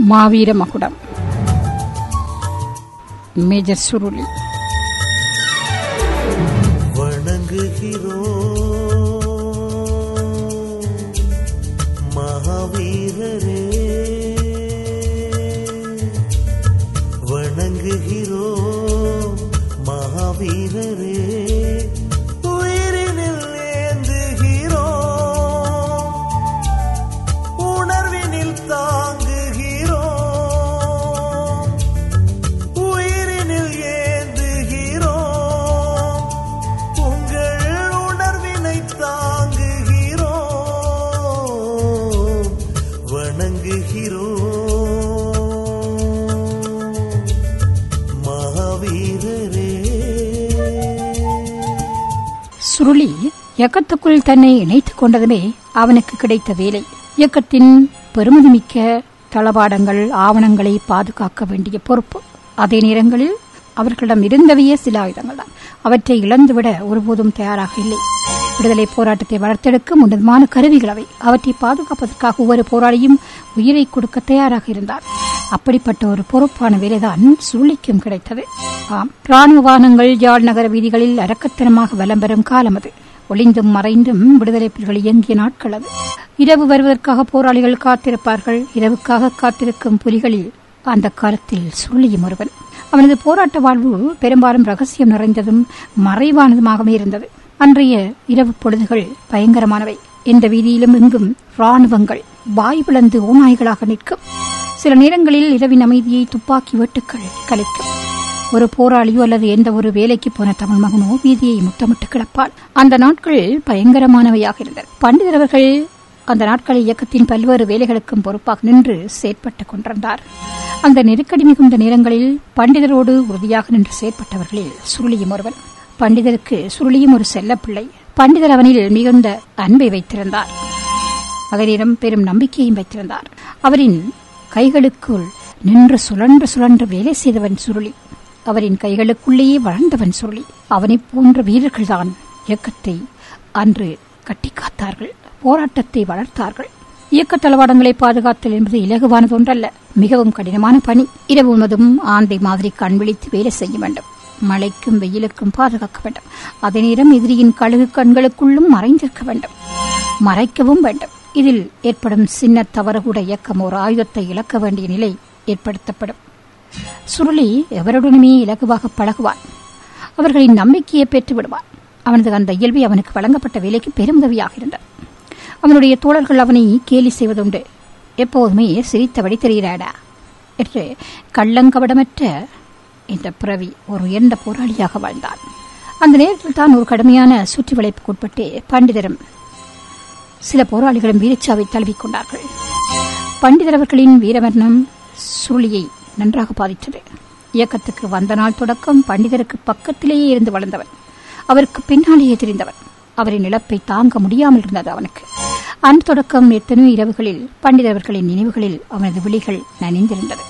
மாவீர மகுடம் மேஜர் சுருளி வணங்குகிறோம் மகாவீரரே வணங்குகிறோம் மகாவீரரே உயிரினில் ஏந்துகிறோம் உணர்வினில் தாங்குகிறோம் உயிரினில் ஏந்துகிறோம் உங்கள் உணர்வினை தாங்குகிறோம் வணங்குகிறோம் மகாவீரரே சுருளி இயக்கத்துக்குள் தன்னை இணைத்துக் கொண்டதுமே அவனுக்கு கிடைத்த வேலை இயக்கத்தின் பெருமதிமிக்க தளபாடங்கள் ஆவணங்களை பாதுகாக்க வேண்டிய பொறுப்பு அதே நேரங்களில் அவர்களிடம் இருந்தவையே சில ஆயுதங்கள் தான் அவற்றை இழந்துவிட ஒருபோதும் தயாராக இல்லை விடுதலை போராட்டத்தை வளர்த்தெடுக்கும் உன்னதமான கருவிகள் அவை அவற்றை பாதுகாப்பதற்காக ஒவ்வொரு போராளியும் உயிரை கொடுக்க தயாராக இருந்தார் அப்படிப்பட்ட ஒரு பொறுப்பான வேலைதான் சுருளிக்கும் கிடைத்தது ஆம் ராணுவ வாகனங்கள் யாழ் நகர வீதிகளில் அரக்கத்தனமாக வலம் பெறும் காலம் அது ஒளிந்தும் மறைந்தும் விடுதலை புலிகள் இயங்கிய நாட்கள் அது இரவு வருவதற்காக போராளிகள் காத்திருப்பார்கள் இரவுக்காக காத்திருக்கும் புலிகளில் அந்த காலத்தில் சுருளியும் ஒருவன் அவனது போராட்ட வாழ்வு பெரும்பாலும் ரகசியம் நிறைந்ததும் மறைவானதுமாகவே இருந்தது அன்றைய இரவு பொழுதுகள் பயங்கரமானவை எந்த வீதியிலும் எங்கும் ராணுவங்கள் வாய் பிளந்து ஓநாய்களாக நிற்கும் சில நேரங்களில் இரவின் அமைதியை துப்பாக்கி வெட்டுக்கள் கலைக்கும் ஒரு போராளியோ அல்லது எந்த ஒரு வேலைக்கு போன தமிழ் மகனோ வீதியை முத்தமிட்டு கிடப்பாள் அந்த நாட்கள் பயங்கரமானவையாக இருந்தன பண்டிதர் அவர்கள் அந்த நாட்களில் இயக்கத்தின் பல்வேறு வேலைகளுக்கும் பொறுப்பாக நின்று செயற்பட்டுக் கொண்டிருந்தார் அந்த நெருக்கடி மிகுந்த நேரங்களில் பண்டிதரோடு உறுதியாக நின்று செயற்பட்டவர்களில் சுருளியும் ஒருவன் பண்டிதருக்கு சுருளியும் ஒரு செல்லப்பிள்ளை பண்டிதர் அவனில் மிகுந்த அன்பை வைத்திருந்தார் அதனிடம் பெரும் நம்பிக்கையும் வைத்திருந்தார் அவரின் கைகளுக்குள் நின்று சுழன்று சுழன்று வேலை செய்தவன் சுருளி அவரின் கைகளுக்குள்ளேயே வளர்ந்தவன் சுருளி அவனைப் போன்ற வீரர்கள்தான் இயக்கத்தை அன்று கட்டி காத்தார்கள் போராட்டத்தை வளர்த்தார்கள் இயக்க தளவாடங்களை பாதுகாத்தல் என்பது இலகுவானது ஒன்றல்ல மிகவும் கடினமான பணி இரவு முழுவதும் ஆந்தை மாதிரி கண் விழித்து வேலை செய்ய வேண்டும் மழைக்கும் வெயிலுக்கும் பாதுகாக்க வேண்டும் அதே நேரம் எதிரியின் கழுகு கண்களுக்குள்ளும் மறைந்திருக்க வேண்டும் மறைக்கவும் வேண்டும் இதில் ஏற்படும் சின்ன தவறு கூட இயக்கம் ஒரு ஆயுதத்தை இழக்க வேண்டிய நிலை ஏற்படுத்தப்படும் சுருளி எவருடனுமே இலகுவாக பழகுவான் அவர்களின் நம்பிக்கையை பெற்று விடுவான் அவனது அந்த இயல்பை அவனுக்கு வழங்கப்பட்ட வேலைக்கு பெருமுதவியாக இருந்தது அவனுடைய தோழர்கள் அவனை கேலி செய்வதுண்டு எப்போதுமே சிரித்தபடி தெரிகிறாடா என்று கள்ளங்கபடமற்ற இந்த பிறவி ஒரு உயர்ந்த போராளியாக வாழ்ந்தான் அந்த நேரத்தில் தான் ஒரு கடுமையான சுற்றி வளைப்புக்கு உட்பட்டு பண்டிதரும் சில போராளிகளும் வீரச்சாவை தழுவிக்கொண்டார்கள் பண்டிதர் அவர்களின் வீரமரணம் சுருளியை நன்றாக பாதித்தது இயக்கத்துக்கு வந்த நாள் தொடக்கம் பண்டிதருக்கு பக்கத்திலேயே இருந்து வளர்ந்தவன் அவருக்கு பின்னாலேயே தெரிந்தவன் அவரின் இழப்பை தாங்க முடியாமல் இருந்தது அவனுக்கு அன்று தொடக்கம் எத்தனையோ இரவுகளில் பண்டிதர்களின் நினைவுகளில் அவனது விழிகள் நனைந்திருந்தது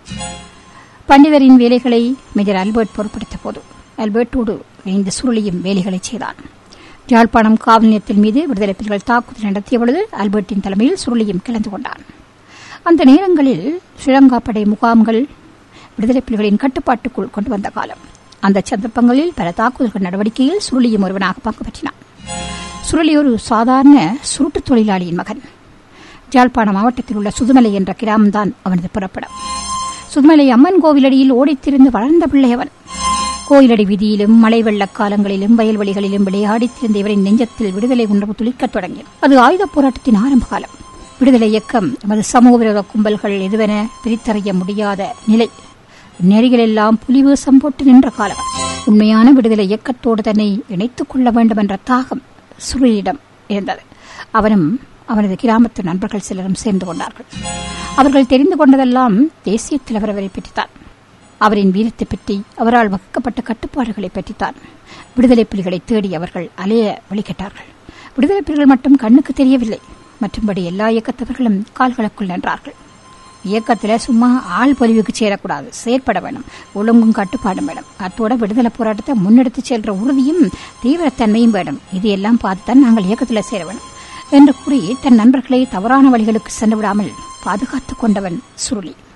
பண்டிதரின் வேலைகளை மேஜர் அல்பர்ட் பொறுப்படுத்த போது அல்பர்ட்டோடு இணைந்து சுருளியும் வேலைகளை செய்தான் யாழ்ப்பாணம் காவல் நிலையத்தின் மீது விடுதலை புலிகள் தாக்குதல் நடத்திய பொழுது அல்பர்ட்டின் தலைமையில் சுருளியும் கலந்து கொண்டான் அந்த நேரங்களில் ஸ்ரீலங்கா படை முகாம்கள் விடுதலை புலிகளின் கட்டுப்பாட்டுக்குள் கொண்டு வந்த காலம் அந்த சந்தர்ப்பங்களில் பல தாக்குதல்கள் நடவடிக்கையில் சுருளியும் ஒருவனாக பங்கு பற்றினான் சுருளி ஒரு சாதாரண சுருட்டு தொழிலாளியின் மகன் ஜாழ்ப்பாணம் மாவட்டத்தில் உள்ள சுதுமலை என்ற கிராமம்தான் அவனது புறப்படம் சுதுமலை அம்மன் கோவிலடியில் ஓடித்திருந்து வளர்ந்த பிள்ளை அவன் கோயிலடி வீதியிலும் மழை வெள்ளக் காலங்களிலும் வயல்வெளிகளிலும் விளையாடித் திரிந்த இவரின் நெஞ்சத்தில் விடுதலை உணர்வு துளிக்கத் தொடங்கியது அது ஆயுதப் போராட்டத்தின் ஆரம்ப காலம் விடுதலை இயக்கம் நமது சமூக விரோத கும்பல்கள் எதுவென பிரித்தறிய முடியாத நிலை நெறிகளெல்லாம் புலிவேசம் போட்டு நின்ற காலம் உண்மையான விடுதலை இயக்கத்தோடு தன்னை இணைத்துக் கொள்ள வேண்டும் என்ற தாகம் சுருளியிடம் இருந்தது அவனும் அவனது கிராமத்து நண்பர்கள் சிலரும் சேர்ந்து கொண்டார்கள் அவர்கள் தெரிந்து கொண்டதெல்லாம் தேசிய தலைவர் அவரை பற்றித்தான் அவரின் வீரத்தை பற்றி அவரால் வகுக்கப்பட்ட கட்டுப்பாடுகளை பற்றித்தான் விடுதலை புலிகளை தேடி அவர்கள் அலைய வழிகட்டார்கள் விடுதலை புலிகள் மட்டும் கண்ணுக்கு தெரியவில்லை மற்றும்படி எல்லா இயக்கத்தவர்களும் கால்களுக்குள் நின்றார்கள் இயக்கத்துல சும்மா ஆள் பொலிவுக்கு சேரக்கூடாது செயற்பட வேணும் ஒழுங்கும் கட்டுப்பாடும் வேணும் அத்தோட விடுதலை போராட்டத்தை முன்னெடுத்து செல்ற உறுதியும் தீவிரத்தன்மையும் வேணும் இது எல்லாம் பார்த்துதான் நாங்கள் இயக்கத்துல சேர வேணும் என்று கூறி தன் நண்பர்களை தவறான வழிகளுக்கு சென்று விடாமல் பாதுகாத்துக் கொண்டவன் சுருளி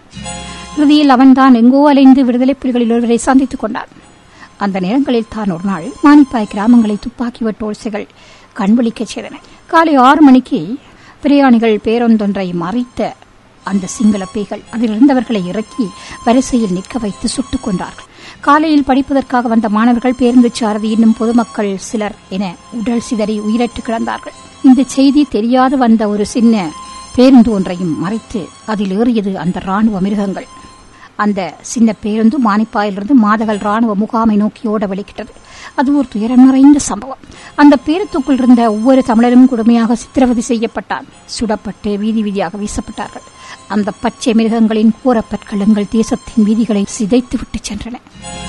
இறுதியில் அவன்தான் எங்கோ அலைந்து விடுதலை புலிகளில் ஒருவரை சந்தித்துக் கொண்டான் அந்த நேரங்களில் தான் ஒரு நாள் மானிப்பாய் கிராமங்களை துப்பாக்கி வெட்டோசைகள் கண்விழிக்கச் செய்தன காலை ஆறு மணிக்கு பிரயாணிகள் பேரொந்தொன்றை மறைத்த அந்த சிங்கள பேய்கள் அதில் இருந்தவர்களை இறக்கி வரிசையில் நிற்க வைத்து சுட்டுக் கொண்டார்கள் காலையில் படிப்பதற்காக வந்த மாணவர்கள் பேருந்து சாரதி இன்னும் பொதுமக்கள் சிலர் என உடல் சிதறி உயிரற்று கிடந்தார்கள் இந்த செய்தி தெரியாது வந்த ஒரு சின்ன பேருந்து ஒன்றையும் மறைத்து அதில் ஏறியது அந்த ராணுவ மிருகங்கள் அந்த சின்ன பேருந்து மானிப்பாயிலிருந்து மாதகள் ராணுவ முகாமை நோக்கி ஓட வெளிக்கிட்டது அது ஒரு துயரம் நிறைந்த சம்பவம் அந்த பேருத்துக்குள் இருந்த ஒவ்வொரு தமிழரும் கொடுமையாக சித்திரவதை செய்யப்பட்டான் சுடப்பட்டு வீதி வீதியாக வீசப்பட்டார்கள் அந்த பச்சை மிருகங்களின் கூறப்பற்கள் எங்கள் தேசத்தின் வீதிகளை சிதைத்து விட்டு சென்றன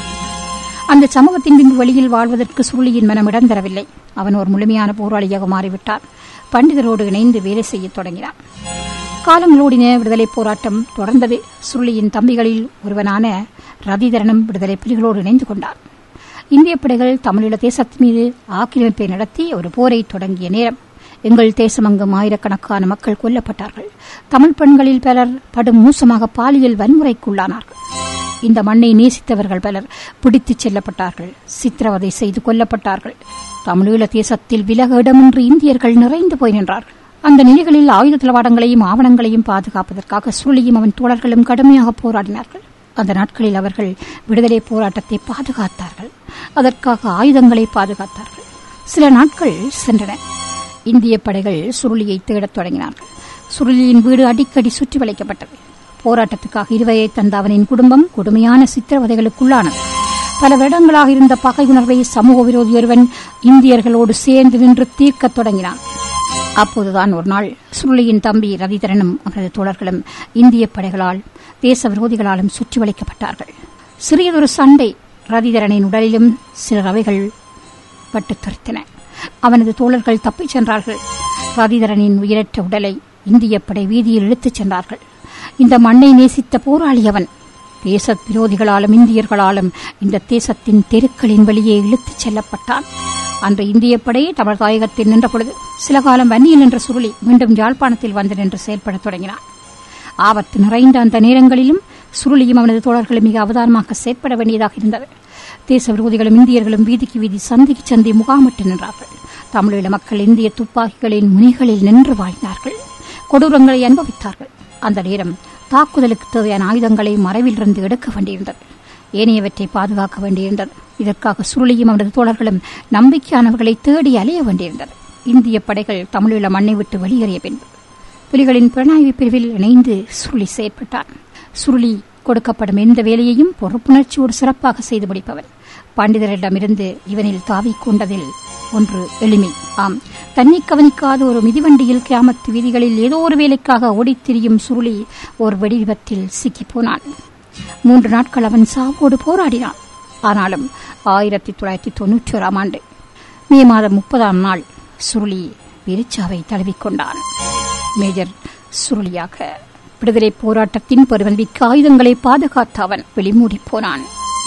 அந்த சமூகத்தின் பின்பு வழியில் வாழ்வதற்கு சுருளியின் மனம் இடம் தரவில்லை அவன் ஒரு முழுமையான போராளியாக மாறிவிட்டான் பண்டிதரோடு இணைந்து வேலை செய்யத் தொடங்கினான் காலங்களோடின விடுதலை போராட்டம் தொடர்ந்தது சுருளியின் தம்பிகளில் ஒருவனான ரதிதரனும் விடுதலை புலிகளோடு இணைந்து கொண்டான் இந்திய படைகள் தமிழீழ தேசத்தின் மீது ஆக்கிரமிப்பை நடத்தி ஒரு போரை தொடங்கிய நேரம் எங்கள் தேசமங்கும் ஆயிரக்கணக்கான மக்கள் கொல்லப்பட்டார்கள் தமிழ் பெண்களில் பலர் படும் மோசமாக பாலியல் வன்முறைக்குள்ளானார்கள் இந்த மண்ணை நேசித்தவர்கள் பலர் பிடித்துச் செல்லப்பட்டார்கள் சித்திரவதை செய்து கொல்லப்பட்டார்கள் தமிழீழ தேசத்தில் விலக இடமின்றி இந்தியர்கள் நிறைந்து போய் நின்றார்கள் அந்த நிலைகளில் ஆயுத தளவாடங்களையும் ஆவணங்களையும் பாதுகாப்பதற்காக சுருளியும் அவன் தோழர்களும் கடுமையாக போராடினார்கள் அந்த நாட்களில் அவர்கள் விடுதலை போராட்டத்தை பாதுகாத்தார்கள் அதற்காக ஆயுதங்களை பாதுகாத்தார்கள் சில நாட்கள் சென்றன இந்திய படைகள் சுருளியை தேடத் தொடங்கினார்கள் சுருளியின் வீடு அடிக்கடி சுற்றி வளைக்கப்பட்டது போராட்டத்துக்காக இருவையை தந்த அவனின் குடும்பம் கொடுமையான சித்திரவதைகளுக்குள்ளானது பல வருடங்களாக இருந்த பகை உணர்வை சமூக விரோதி ஒருவன் இந்தியர்களோடு சேர்ந்து நின்று தீர்க்கத் தொடங்கினான் அப்போதுதான் ஒரு நாள் சுருளியின் தம்பி ரவிதரனும் அவரது தோழர்களும் இந்திய படைகளால் தேச விரோதிகளாலும் சுற்றி வளைக்கப்பட்டார்கள் சிறியதொரு சண்டை ரவிதரனின் உடலிலும் சில ரவைகள் பட்டுத் துரைத்தன அவனது தோழர்கள் தப்பிச் சென்றார்கள் ரவிதரனின் உயிரற்ற உடலை இந்திய படை வீதியில் இழுத்துச் சென்றார்கள் இந்த மண்ணை நேசித்த போராளி அவன் தேச விரோதிகளாலும் இந்தியர்களாலும் இந்த தேசத்தின் தெருக்களின் வழியே இழுத்துச் செல்லப்பட்டான் அன்று இந்திய படை தமிழ் தாயகத்தில் நின்ற பொழுது சில காலம் வன்னியில் நின்ற சுருளி மீண்டும் யாழ்ப்பாணத்தில் வந்து நின்று செயல்படத் தொடங்கினான் ஆபத்து நிறைந்த அந்த நேரங்களிலும் சுருளியும் அவனது தோழர்களும் மிக அவதானமாக செயற்பட வேண்டியதாக இருந்தது தேச விரோதிகளும் இந்தியர்களும் வீதிக்கு வீதி சந்திக்கு சந்தி முகாமிட்டு நின்றார்கள் தமிழீழ மக்கள் இந்திய துப்பாக்கிகளின் முனைகளில் நின்று வாழ்ந்தார்கள் கொடூரங்களை அனுபவித்தார்கள் அந்த நேரம் தாக்குதலுக்கு தேவையான ஆயுதங்களை மறைவிலிருந்து எடுக்க வேண்டியிருந்தது ஏனையவற்றை பாதுகாக்க வேண்டியிருந்தது இதற்காக சுருளியும் அவரது தோழர்களும் நம்பிக்கையானவர்களை தேடி அலைய வேண்டியிருந்தது இந்திய படைகள் தமிழீழ மண்ணை விட்டு வெளியேறிய பின்பு புலிகளின் புலனாய்வு பிரிவில் இணைந்து சுருளி செயற்பட்டான் சுருளி கொடுக்கப்படும் எந்த வேலையையும் பொறுப்புணர்ச்சியோடு சிறப்பாக செய்து முடிப்பவன் பண்டிதரிடமிருந்து இவனில் தாவிக் கொண்டதில் ஒன்று எளிமை ஆம் தன்னை கவனிக்காத ஒரு மிதிவண்டியில் கிராமத்து வீதிகளில் ஏதோ ஒரு வேலைக்காக ஓடித் திரியும் சுருளி ஒரு வெடி விபத்தில் சிக்கிப் போனான் மூன்று நாட்கள் அவன் சாவோடு போராடினான் ஆனாலும் ஆயிரத்தி தொள்ளாயிரத்தி தொன்னூற்றி ஓராம் ஆண்டு மே மாதம் முப்பதாம் நாள் சுருளி விரிச்சாவை தழுவிக்கொண்டான் மேஜர் சுருளியாக விடுதலை போராட்டத்தின் பெருமதிக்கு ஆயுதங்களை பாதுகாத்த அவன் வெளிமூடி போனான்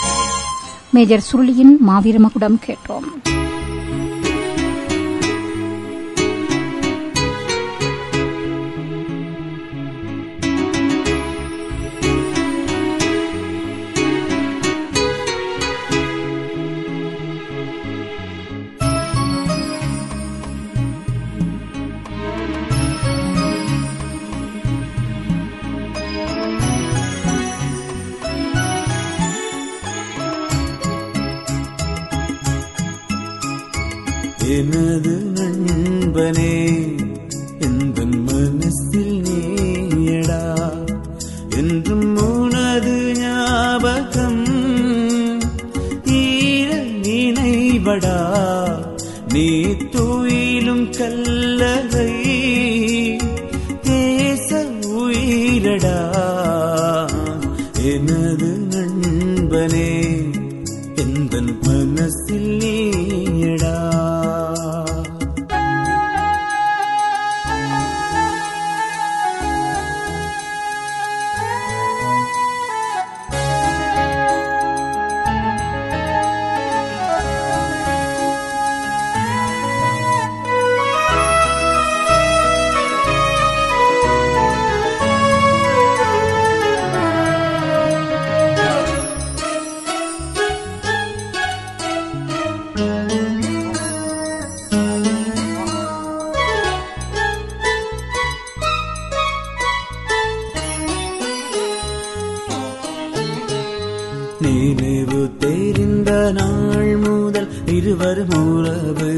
மேஜர் சுருளியின் மாவீரமகுடம் கேட்டோம் எனது நண்பனே எந்த மனசில் நீயடா என்றும் உனது ஞாபகம் ஈர நினைவடா நீ துயிலும் கல்லறை தேச உயிரடா எனது நண்பனே எந்த மனசில் நீயடா நினைவு தெரிந்த நாள் முதல் இருவரும் உறவு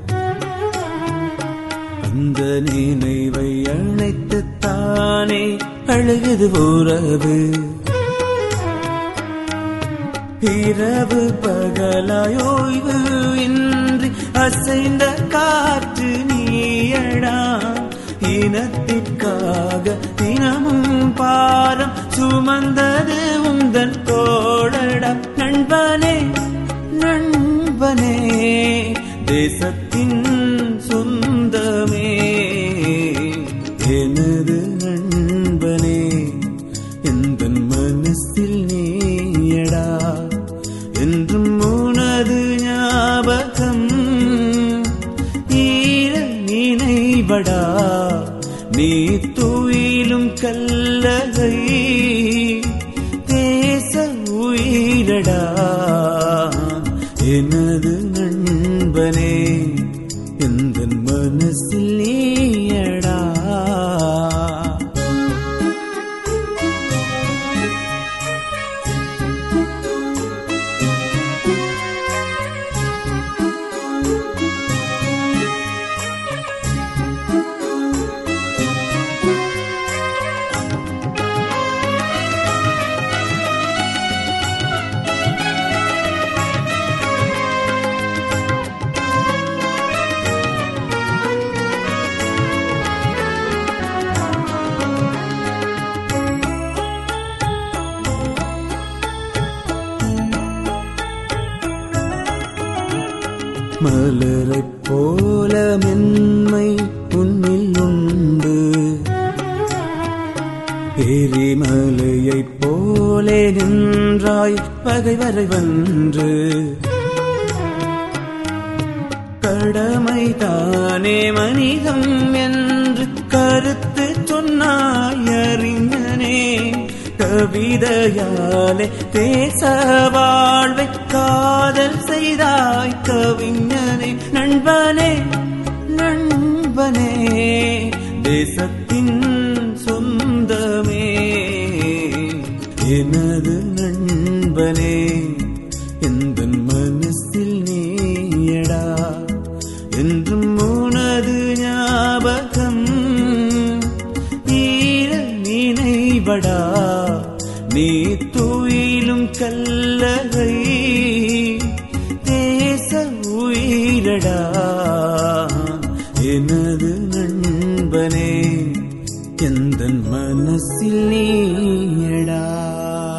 அந்த நினைவை அழைத்து தானே அழுகுது உறவு இரவு பகலாயோய்வு இன்றி அசைந்த காற்று நீயடா இனத்திற்காக தினமும் பாரம் சுமந்தது உந்தன் தோழடா நண்பனே நண்பனே தேசத்தின் சொந்தமே எனது நண்பனே எந்த மனசில் நீயடா என்றும் உனது ஞாபகம் ஈர நினைவடா நீ துயிலும் கல்லகை தேச உயிரடா எனது நண்பனே எந்த மனசில் நீயடா மலரைப் போல மென்மை உன்னில் உண்டு எரிமலையைப் போலே நின்றாய் பகைவரை வென்று கடமை தானே மனிதம் என்று கருத்து சொன்னாய் அறிஞனே கவிதையாலே தேச வாழ்வை காதல் செய்தாய் கவிஞனே நண்பனே நண்பனே தேசத்தின் சொந்தமே எனது நண்பனே எந்த மனசில் நீயடா என்றும் உனது ஞாபகம் ஈர நினைவடா நீ துயிலும் கல்லகை தேச உயிரடா எனது நண்பனே எந்த மனசில் நீயடா